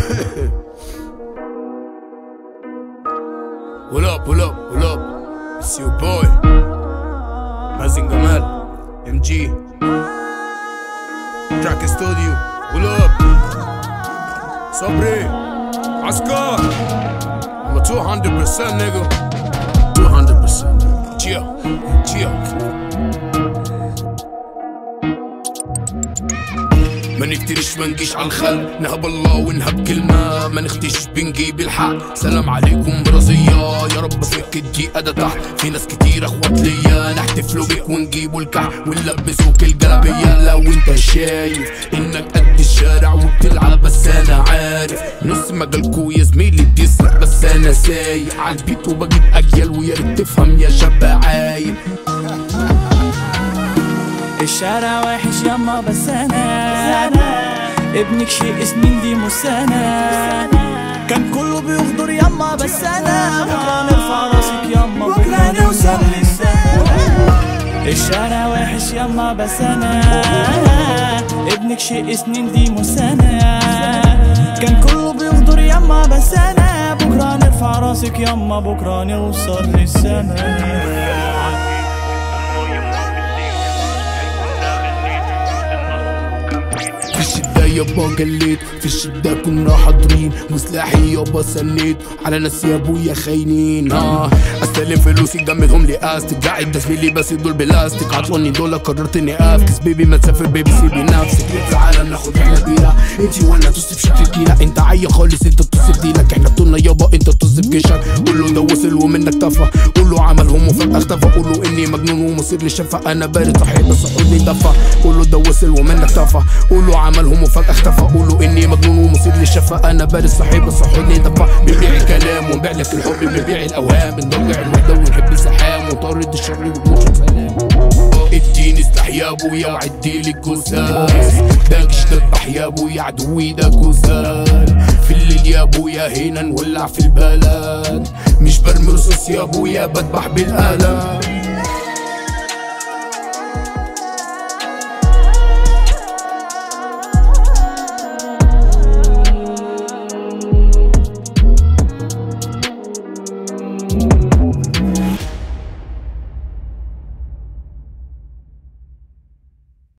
Pull up, pull up, pull up. It's your boy. مازن جمال ام جي تراك استوديو pull up. صبري عسكر I'm a 200% nigga 200% Chill, chill ما نفترش ما نجيش على الخلق نهب الله ونهب كلمة ما نختش بنجيب الحق سلام عليكم برازية يا رب فك الدقيقة ده تحت في ناس كتير اخوات ليا نحتفلوا بيك ونجيبوا الكح ونلبسوك الجلابية لو انت شايف انك قد الشارع وبتلعب بس انا عارف نص مجالكو يا زميلي بيسرق بس انا سايق عالبيت وبجيب اجيال ويا ريت تفهم يا شاب عايل الشارع وحش يما بس انا ابنك شيء سنين دي مش سنة كان كله بيغدر يما بس انا بكره نرفع راسك يما بكره نوصل للسما الشارع وحش يما بس انا ابنك شيء سنين دي مش سنة كان كله بيغدر يما بس انا بكره نرفع راسك يما بكره نوصل للسما في الشدة يابا جليت في الشدة كنا حاضرين وسلاحي يابا سنيت على ناس يا ابويا خاينين اه استلم فلوسي جمدهم لي استك قاعد ده زميلي بس دول بلاستيك عطوني دول قررت اني افكس بيبي ما تسافر بيبي سيبي نفسك تعالى ناخد رحلة بينا انتي وانا تصف شكل كينا انت عيا خالص انت تصف دينك احنا بطولنا يابا انت تصف جيشك قول له ده وصل ومنك طفى قول له عملهم وفجأة اختفى قول له اني مجنون ومصير للشفا انا بارد صحيح بس حضني دفى قول له ده وصل ومنك طفى قول له عملهم وفجأة اختفى قول له اني مجنون ومصير للشفا انا بارد صحيح بس حضني دفى بنبيع الكلام ونبيع لك الحب بنبيع الاوهام بنضيع الوحدة ونحب الزحام وطارد الشر ونموت سلام اديني سلاح يا ابويا وعديلي الجثث داكش تذبح يا ابويا عدوي ده جثال في الليل يا ابويا هنا نولع في البلد مش برمي رصاص يا ابويا بذبح بالقلم